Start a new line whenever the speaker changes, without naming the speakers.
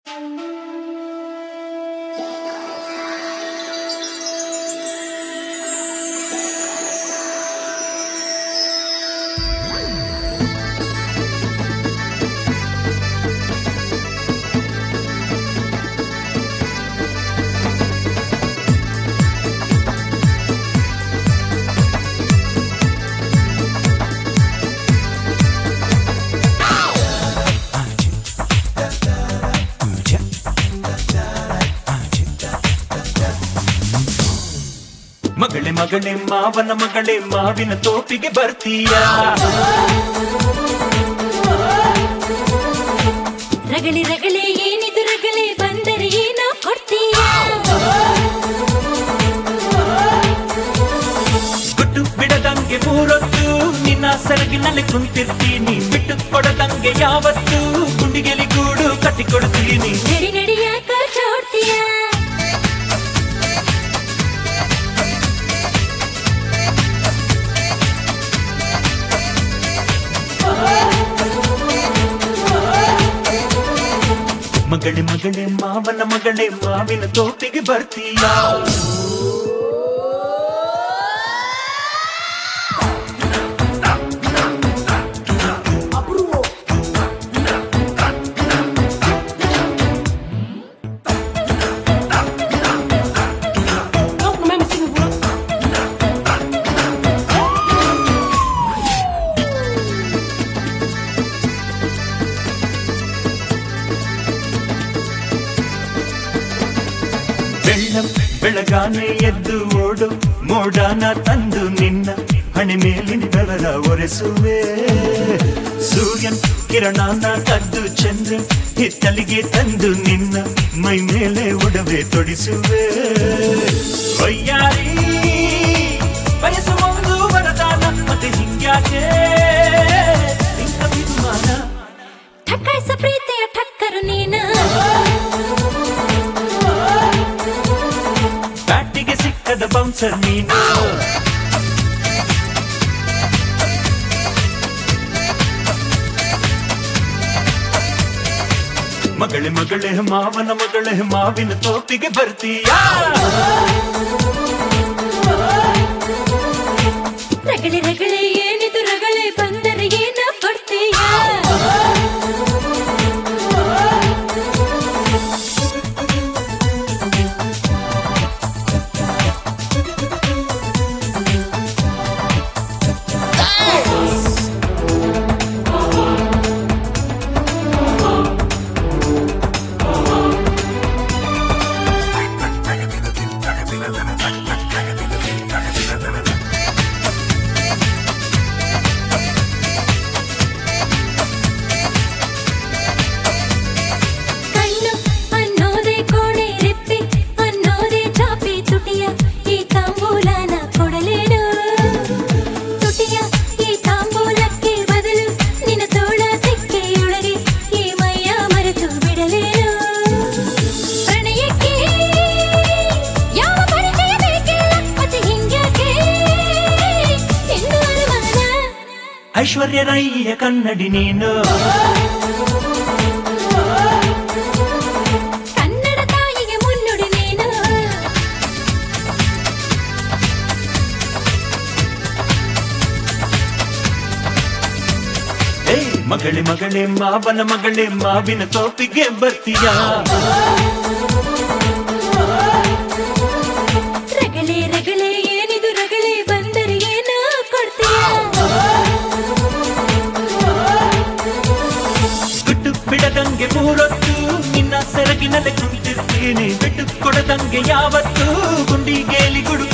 ಮಗಳೇ ಮಗಳೇ ಮಾವನ ಮಗಳೇ ಮಾವಿನ ತೋಪಿಗೆ ಬರ್ತೀಯಾ
ರಗಳೆ ರಗಳೆ ಏನಿದು ರಗಳೆ ಬಂದರೆ ಏನೋ ಕೊಡ್ತೀಯ
ಗುಟ್ಟು ಬಿಡದಂಗೆ ಮೂರೊತ್ತು ನಿನ್ನ ಸರಗಿನಲ್ಲಿ ಕುಂತಿರ್ತೀನಿ ಬಿಟ್ಟು ಕೊಡದಂಗೆ ಯಾವತ್ತು ಗುಂಡಿಗೆಲಿ ಗೂಡು ಕಟ್ಟಿಕೊಡ್ತೀನಿ
ನಡಿ ನಡಿಯಾಕ ಚೋಡ್ತೀಯ
ಮಗಳೇ ಮಗಳೇ ಮಾವನ ಮಗಳೇ ಮಾವಿನ ತೋಪಿಗೆ ಬರ್ತೀಯಾ ಬೆಳ್ಳಂ ಬೆಳಗಾನೆ ಎದ್ದು ಓಡು ಮೋಡಾನ ತಂದು ನಿನ್ನ ಹಣೆ ಮೇಲಿನ ಬೆವರ ಒರೆಸುವೆ ಸೂರ್ಯನ್ ಕಿರಣಾನ ಕದ್ದು ಚಂದ್ರ ಹಿತ್ತಲಿಗೆ ತಂದು ನಿನ್ನ ಮೈ ಮೇಲೆ ಉಡವೆ ತೊಡಿಸುವೆ ವಯ್ಯಾರಿ ಬಯಸು ಒಂದು ವರದಾನ ಮತ್ತೆ ಹಿಂಗ್ಯಾಕೆ ನಿನ್ನ ಭಿನ್ಮಾನ
ಠಕ್ಕಾಯ್ಸ ಪ್ರೀತಿಯ ಠಕ್ಕರು ನೀನು
ಬ್ಯಾಟಿಗೆ ಸಿಕ್ಕದ ಬೌನ್ಸರ್ ನೀನು ಮಗಳೇ ಮಗಳೇ ಮಾವನ ಮಗಳೇ ಮಾವಿನ ತೋಪಿಗೆ ಬರ್ತೀಯಾ
ರಗಳೆ ರಗಳೆ ಏನಿದು ರಗಳೆ ಬಂದರೆ ಏನೋ ಕೊಡ್ತೀಯ ಕಣ್ಣು ಅನ್ನೋದೇ ಕೋಣೆ ರೆಪ್ಪೆ ಅನ್ನೋದೇ ಚಾಪೆ ತುಟಿಯ ಈ ತಾಂಬೂಲನ ಕೊಡಲೇನು ತುಟಿಯ ಈ ತಾಂಬೂಲಕ್ಕೆ ಬದಲು ನಿನ್ನ ತೋಳ ತೆಕ್ಕೆಯೊಳಗೆ ಈ ಮೈಯ ಮರೆತು ಬಿಡಲೇನು ಪ್ರಣಯಕ್ಕೆ ಯಾವ ಪರಿಚಯ ಬೇಕಿಲ್ಲ ಮತ್ತೆ ಹಿಂಗ್ಯಾಕೆ ಎಂದು ಅನುಮಾನ
ಐಶ್ವರ್ಯ ರೈಯ ಕನ್ನಡಿ ನೀನು
ಕನ್ನಡ ತಾಯಿಗೆ ಮುನ್ನುಡಿ ನೀನು
ಏ ಮಗಳೇ ಮಗಳೇ ಮಾವನ ಮಗಳೇ ಮಾವಿನ ತೋಪಿಗೆ ಬರ್ತೀಯಾ
ರಗಳೆ ರಗಳೆ ಏನಿದು ರಗಳೆ ಬಂದರೆ ಏನೋ ಕೊಡ್ತೀಯ
ಬಿಟ್ಟು ಬಿಡದಂಗೆ ಮೂರೊತ್ತು ನಿನ್ನ ಸೆರಗಿನಲ್ಲಿ ಕುಂತಿರ್ತೀನಿ ಬಿಟ್ಟು ಕೊಡದಂಗೆ ಯಾವತ್ತು ಗುಂಡಿಗೇಲಿ ಗುಡು